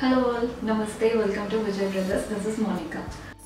Hello all, Namaste, welcome to Vijay Brothers. This is Monica.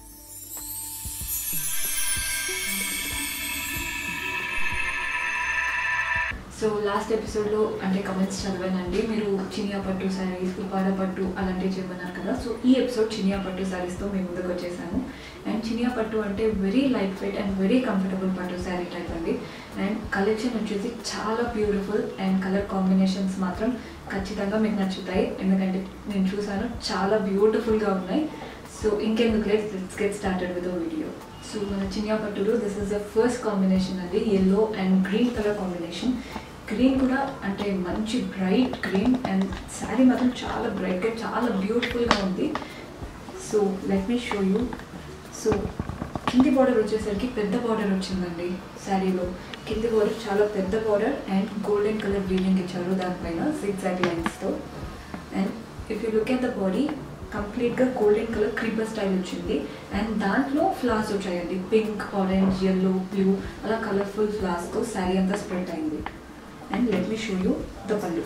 So last ఎపిసోడ్లో అంటే comments చదివానండి మీరు చినియా పట్టు శారీస్ ఉపాడ పట్టు అలాంటివి చేయమన్నారు కదా సో ఈ ఎపిసోడ్ చినియా పట్టు శారీస్తో మేము ముందుకు వచ్చేసాను అండ్ చినియా పట్టు అంటే very light weight and very comfortable పట్టు శారీ టైప్ అండి అండ్ కలెక్షన్ వచ్చేసి చాలా బ్యూటిఫుల్ అండ్ కలర్ కాంబినేషన్స్ మాత్రం ఖచ్చితంగా మీకు నచ్చుతాయి ఎందుకంటే నేను చూసాను చాలా బ్యూటిఫుల్గా ఉన్నాయి సో ఇంకెందుకు లేదు let's get started with video so మన చినియా పట్టులో this is the first combination అది yellow and green colour combination green కూడా అంటే మంచి బ్రైట్ గ్రీన్ అండ్ శారీ మాత్రం చాలా బ్రైట్గా చాలా బ్యూటిఫుల్గా ఉంది so let me show you so కింది బార్డర్ వచ్చేసరికి పెద్ద బార్డర్ వచ్చిందండి శారీలో కింది బార్డర్ చాలా పెద్ద border and golden colour weaving ఇచ్చారు దానిపైన సిక్స్ జాక్ లైన్స్తో and if you look at the body కంప్లీట్గా గోల్డెన్ కలర్ క్రీపర్ స్టైల్ వచ్చింది అండ్ దాంట్లో ఫ్లాస్ వచ్చాయండి పింక్ ఆరెంజ్ ఎల్లో బ్లూ అలా కలర్ఫుల్ ఫ్లాస్తో శారీ అంతా స్ప్రెడ్ అయింది and let me show you the పళ్ళు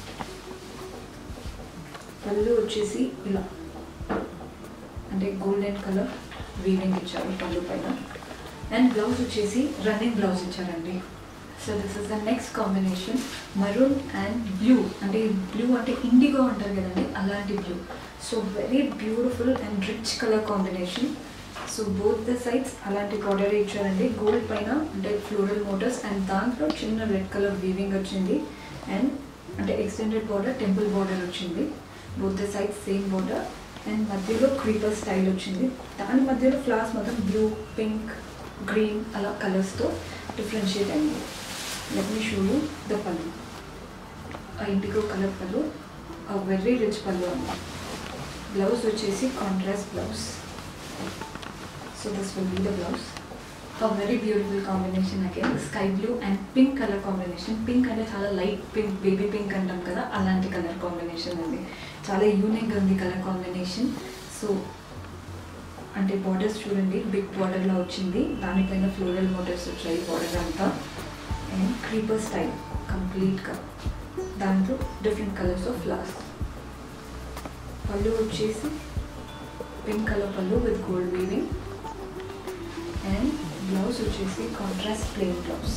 పళ్ళు వచ్చేసి ఇలా అంటే గోల్డెన్ కలర్ వీవింగ్ ఇచ్చారు పళ్ళు పైన అండ్ బ్లౌజ్ వచ్చేసి రన్నింగ్ బ్లౌజ్ ఇచ్చారండి so this is the next combination maroon and blue అంటే బ్లూ అంటే ఇండిగో అంటారు కదండి అలాంటి blue so very beautiful and rich colour combination so both the sides అలాంటి బార్డర్ ఇచ్చారండి గోల్డ్ పైన అంటే ఫ్లోరల్ మోటర్స్ అండ్ దాంట్లో చిన్న రెడ్ కలర్ వీవింగ్ వచ్చింది అండ్ అంటే ఎక్స్టెండెడ్ బార్డర్ టెంపుల్ బార్డర్ వచ్చింది both the sides same border and మధ్యలో క్రీపర్ స్టైల్ వచ్చింది దాని మధ్యలో ఫ్లవర్స్ మొత్తం బ్లూ పింక్ గ్రీన్ అలా కలర్స్తో డిఫరెన్షియేట్ అయింది let me show you the పళ్ళు ఆ ఇంటికో కలర్ పళ్ళు ఆ వెరీ రిచ్ పళ్ళు అండి బ్లౌజ్ వచ్చేసి contrast blouse so this will be the blouse a very beautiful combination again sky blue and pink colour combination pink అంటే చాలా లైట్ పింక్ బేబీ పింక్ అంటాం కదా అలాంటి కలర్ కాంబినేషన్ ఉంది చాలా యూనిక్గా ఉంది కలర్ కాంబినేషన్ సో అంటే బార్డర్స్ చూడండి బిగ్ బార్డర్లో వచ్చింది దానిపైన ఫ్లోరల్ మోటివ్స్ వచ్చాయి బార్డర్ అంతా అండ్ క్రీపర్ స్టైల్ కంప్లీట్గా దాంట్లో డిఫరెంట్ కలర్స్ ఆఫ్ ఫ్లవర్స్ పళ్ళు వచ్చేసి పింక్ కలర్ పళ్ళు with gold weaving and blouse వచ్చేసి contrast plain blouse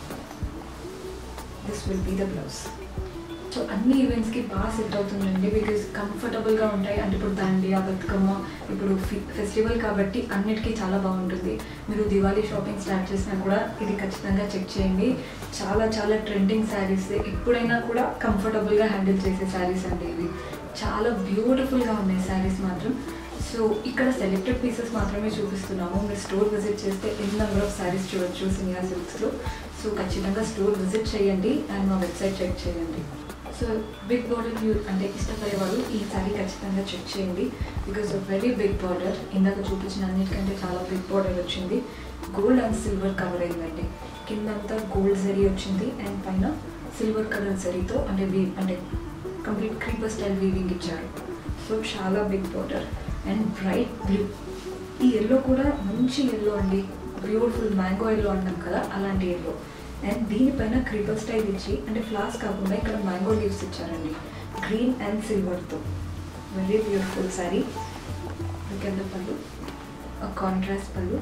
this will be the blouse so అన్ని ఈవెంట్స్కి బాగా సెట్ అవుతుందండి బికాజ్ కంఫర్టబుల్గా ఉంటాయి అంటే ఇప్పుడు దాండియా బతుకమ్మ ఇప్పుడు ఫెస్టివల్ కాబట్టి అన్నిటికీ చాలా బాగుంటుంది మీరు దివాళీ షాపింగ్ స్టార్ట్ చేసినా కూడా ఇది ఖచ్చితంగా చెక్ చేయండి చాలా చాలా ట్రెండింగ్ శారీస్ ఎప్పుడైనా కూడా కంఫర్టబుల్గా హ్యాండిల్ చేసే శారీస్ అండి ఇవి చాలా బ్యూటిఫుల్గా ఉన్నాయి శారీస్ మాత్రం సో ఇక్కడ సెలెక్టెడ్ పీసెస్ మాత్రమే చూపిస్తున్నాము మీరు స్టోర్ విజిట్ చేస్తే ఎన్ని నెంబర్ ఆఫ్ శారీస్ చూడొచ్చు సినియా సిల్క్స్లో సో ఖచ్చితంగా స్టోర్ విజిట్ చేయండి అండ్ మా వెబ్సైట్ చెక్ చేయండి సో బిగ్ బార్డర్ వ్యూ అంటే ఇష్టపడేవారు ఈ శారీ ఖచ్చితంగా చెక్ చేయండి బికాజ్ వెరీ బిగ్ బార్డర్ ఇందాక చూపించిన అన్నిటికంటే చాలా బిగ్ బార్డర్ వచ్చింది గోల్డ్ అండ్ సిల్వర్ కవర్ అయిందండి కిందంతా గోల్డ్ జరీ వచ్చింది అండ్ పైన సిల్వర్ కలర్ జరీతో అంటే వీ అంటే కంప్లీట్ క్రీపర్ స్టైల్ వీవింగ్ ఇచ్చారు సో చాలా big border and bright blue ఈ ఎల్లో కూడా మంచి ఎల్లో అండి బ్యూటిఫుల్ మ్యాంగో ఎల్లో అంటాం కదా అలాంటి ఎల్లో అండ్ దీనిపైన క్రీపర్ స్టైల్ ఇచ్చి అంటే ఫ్లాస్ కాకుండా ఇక్కడ మ్యాంగో లీవ్స్ ఇచ్చారండి గ్రీన్ అండ్ సిల్వర్తో వెరీ బ్యూటిఫుల్ సారీ కింద పళ్ళు కాంట్రాస్ట్ పళ్ళు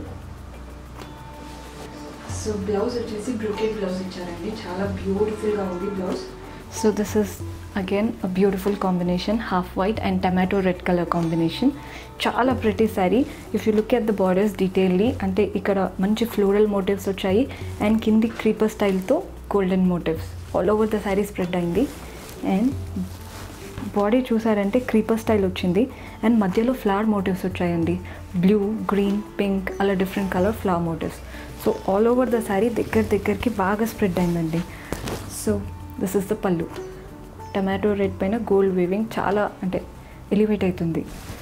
సో బ్లౌజ్ వచ్చేసి బ్రూకెట్ బ్లౌజ్ ఇచ్చారండి చాలా బ్యూటిఫుల్గా ఉంది blouse so this is again a beautiful combination half white and tomato red colour combination చాలా pretty sari if you look at the borders detailly అంటే ఇక్కడ మంచి ఫ్లోరల్ మోటివ్స్ వచ్చాయి అండ్ కింది క్రీపర్ స్టైల్తో golden motifs all over the sari spread అయింది and body చూసారంటే creeper style వచ్చింది అండ్ మధ్యలో ఫ్లవర్ మోటివ్స్ వచ్చాయండి బ్లూ గ్రీన్ పింక్ అలా different colour flower motifs so all over the sari దగ్గర దగ్గరికి బాగా స్ప్రెడ్ అయిందండి సో దిస్ ఇస్ ద పళ్ళు టమాటో రెడ్ పైన గోల్డ్ వీవింగ్ చాలా అంటే ఎలివేట్ అవుతుంది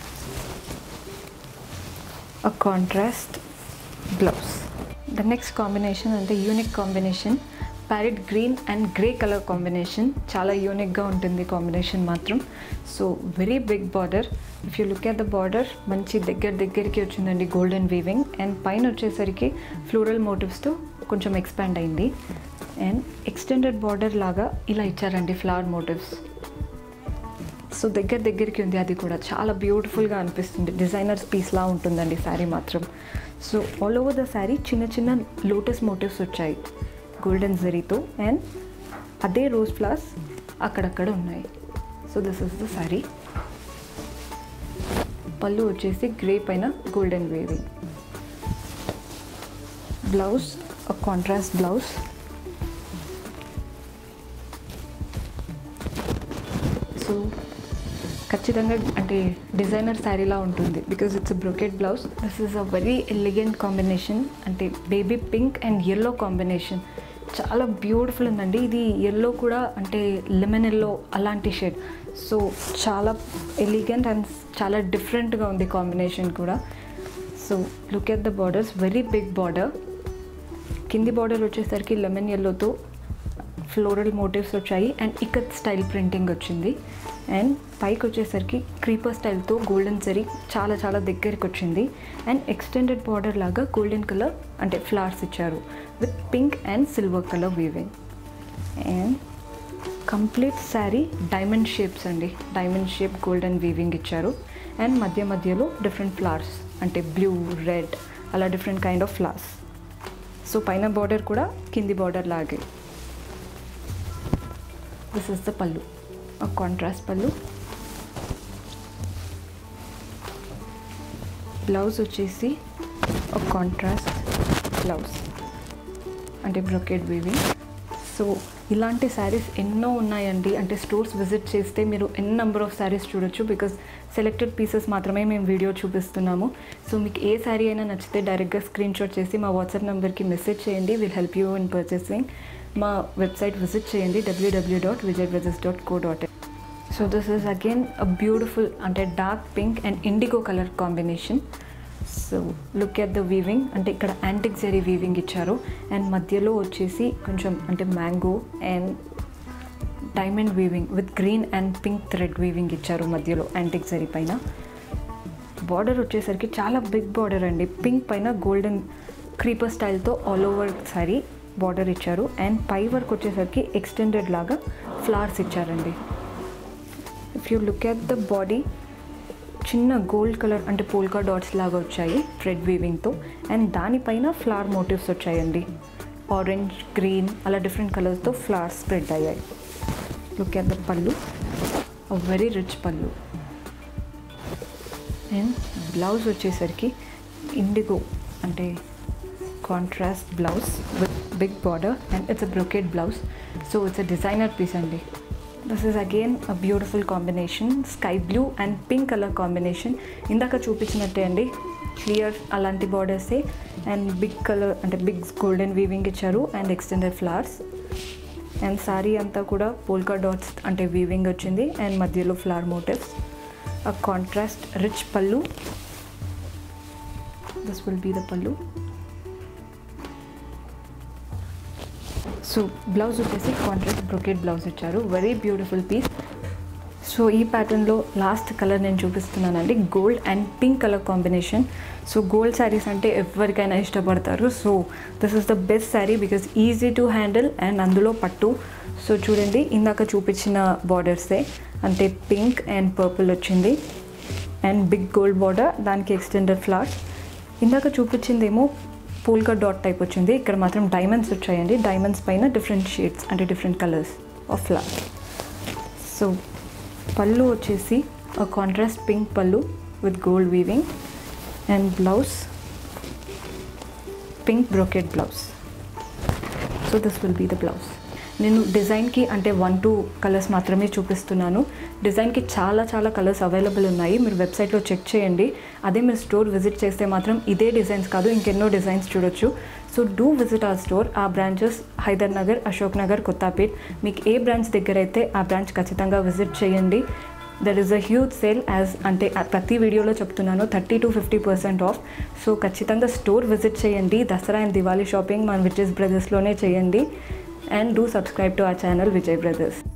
a contrast blouse the next combination అంటే unique combination parrot green and grey colour combination చాలా యూనిక్గా ఉంటుంది కాంబినేషన్ మాత్రం so very big border if you look at the border మంచి దగ్గర దగ్గరికి వచ్చిందండి గోల్డెన్ వీవింగ్ అండ్ పైన వచ్చేసరికి ఫ్లోరల్ మోటివ్స్తో కొంచెం ఎక్స్పాండ్ అయింది అండ్ ఎక్స్టెండెడ్ బార్డర్ లాగా ఇలా ఇచ్చారండి ఫ్లవర్ మోటివ్స్ సో దగ్గర దగ్గరికి ఉంది అది కూడా చాలా బ్యూటిఫుల్గా అనిపిస్తుంది డిజైనర్స్ పీస్లా ఉంటుందండి శారీ మాత్రం so all over the sari చిన్న చిన్న లోటస్ మోటివ్స్ వచ్చాయి గోల్డెన్ జరీతో అండ్ అదే రోజ్ ఫ్లవర్స్ అక్కడక్కడ ఉన్నాయి so this is the sari పళ్ళు వచ్చేసి గ్రే పైన golden weaving blouse contrast blouse so ఖచ్చితంగా అంటే డిజైనర్ శారీలా ఉంటుంది because it's brocade blouse this is a very elegant combination అంటే baby pink and yellow combination చాలా బ్యూటిఫుల్ ఉందండి ఇది ఎల్లో కూడా అంటే లెమన్ ఎల్లో అలాంటి షేడ్ సో చాలా ఎలిగెంట్ అండ్ చాలా డిఫరెంట్గా ఉంది కాంబినేషన్ కూడా so look at the borders very big border కింది బార్డర్ వచ్చేసరికి లెమన్ ఎల్లోతో ఫ్లోరల్ మోటివ్స్ వచ్చాయి అండ్ ఇకత్ స్టైల్ ప్రింటింగ్ వచ్చింది అండ్ పైకి వచ్చేసరికి క్రీపర్ స్టైల్తో గోల్డెన్ జరీ చాలా చాలా దగ్గరికి వచ్చింది అండ్ ఎక్స్టెండెడ్ బార్డర్ లాగా గోల్డెన్ కలర్ అంటే ఫ్లవర్స్ ఇచ్చారు with pink and silver colour weaving and complete sari diamond shapes అండి డైమండ్ షేప్ గోల్డెన్ వీవింగ్ ఇచ్చారు అండ్ మధ్య మధ్యలో డిఫరెంట్ ఫ్లవర్స్ అంటే బ్లూ రెడ్ అలా different kind of flowers so పైన బార్డర్ కూడా కింది బార్డర్ లాగే దిస్ ఇస్ ద పళ్ళు ఒక కాంట్రాస్ట్ పళ్ళు బ్లౌజ్ వచ్చేసి ఒక కాంట్రాస్ట్ బ్లౌజ్ అంటే బ్రొకెట్ వీవింగ్ సో ఇలాంటి శారీస్ ఎన్నో ఉన్నాయండి అంటే స్టోర్స్ విజిట్ చేస్తే మీరు ఎన్ని నెంబర్ ఆఫ్ శారీస్ చూడొచ్చు బికాస్ సెలెక్టెడ్ పీసెస్ మాత్రమే మేము వీడియో చూపిస్తున్నాము సో మీకు ఏ శారీ అయినా నచ్చితే డైరెక్ట్గా స్క్రీన్ షాట్ చేసి మా వాట్సాప్ నెంబర్కి మెసేజ్ చేయండి will help you in purchasing మా వెబ్సైట్ విజిట్ చేయండి W W dot Vijay brothers dot co dot so this is again a beautiful అంటే dark pink and indigo colour combination so look at the weaving అంటే ఇక్కడ antique zari weaving ఇచ్చారు and మధ్యలో వచ్చేసి కొంచెం అంటే mango and diamond weaving with green and pink thread weaving ఇచ్చారు మధ్యలో యాంటిక్ జరీ పైన బార్డర్ వచ్చేసరికి చాలా బిగ్ బార్డర్ అండి పింక్ పైన గోల్డెన్ క్రీపర్ స్టైల్తో ఆల్ ఓవర్ సారీ బార్డర్ ఇచ్చారు అండ్ పై వర్క్ వచ్చేసరికి ఎక్స్టెండెడ్ లాగా ఫ్లవర్స్ ఇచ్చారండి if you look at the body చిన్న గోల్డ్ కలర్ అంటే పోల్కా డాట్స్ లాగా వచ్చాయి థ్రెడ్ వీవింగ్తో అండ్ దానిపైన ఫ్లవర్ మోటివ్స్ వచ్చాయండి ఆరెంజ్ గ్రీన్ అలా డిఫరెంట్ కలర్స్తో ఫ్లవర్స్ స్ప్రెడ్ అయ్యాయి look at the pallu very rich pallu and blouse వచ్చేసరికి ఇండిగో అంటే contrast blouse with big border and it's a brocade blouse so it's a designer piece అండి this is again a beautiful combination sky blue and pink colour combination ఇందాక చూపించినట్టే అండి clear అలాంటి బార్డర్సే and big colour అంటే big golden weaving ఇచ్చారు and extended flowers and sari అంతా కూడా పోల్కా డాట్స్ అంటే వీవింగ్ వచ్చింది అండ్ మధ్యలో flower motifs a contrast rich pallu this will be the pallu so blouse వచ్చేసి కాంట్రాస్ట్ బ్రొకెట్ బ్లౌజ్ ఇచ్చారు వెరీ బ్యూటిఫుల్ పీస్ సో ఈ ప్యాటర్న్లో లాస్ట్ కలర్ నేను చూపిస్తున్నానండి gold and pink colour combination so gold saris అంటే ఎవరికైనా ఇష్టపడతారు so this is the best sari because easy to handle and అందులో పట్టు సో చూడండి ఇందాక చూపించిన బార్డర్సే అంటే పింక్ అండ్ పర్పుల్ వచ్చింది అండ్ బిగ్ గోల్డ్ బార్డర్ దానికి ఎక్స్టెండెడ్ ఫ్లవర్స్ ఇందాక చూపించిందేమో పూల్గా డాట్ టైప్ వచ్చింది ఇక్కడ మాత్రం డైమండ్స్ వచ్చాయండి డైమండ్స్ పైన డిఫరెంట్ షేడ్స్ అంటే different colours of flower so pallu వచ్చేసి ఒక contrast pink pallu with gold weaving and blouse pink brocade blouse so this will be the blouse నేను డిజైన్కి అంటే వన్ టూ కలర్స్ మాత్రమే చూపిస్తున్నాను డిజైన్కి చాలా చాలా కలర్స్ అవైలబుల్ ఉన్నాయి మీరు వెబ్సైట్లో చెక్ చేయండి అదే మీరు స్టోర్ విజిట్ చేస్తే మాత్రం ఇదే డిజైన్స్ కాదు ఇంకెన్నో డిజైన్స్ చూడొచ్చు సో డూ విజిట్ ఆ స్టోర్ ఆ బ్రాంచెస్ హైదర్ నగర్ అశోక్ నగర్ కొత్తపేట్ మీకు ఏ బ్రాంచ్ దగ్గర అయితే ఆ బ్రాంచ్ ఖచ్చితంగా విజిట్ చేయండి there is a huge sale as అంటే ప్రతి వీడియోలో చెప్తున్నాను thirty to fifty percent off so ఖచ్చితంగా స్టోర్ విజిట్ చేయండి దసరా అండ్ దివాళీ షాపింగ్ మన విజయస్ బ్రదర్స్లోనే చేయండి and do subscribe to our channel Vijay Brothers.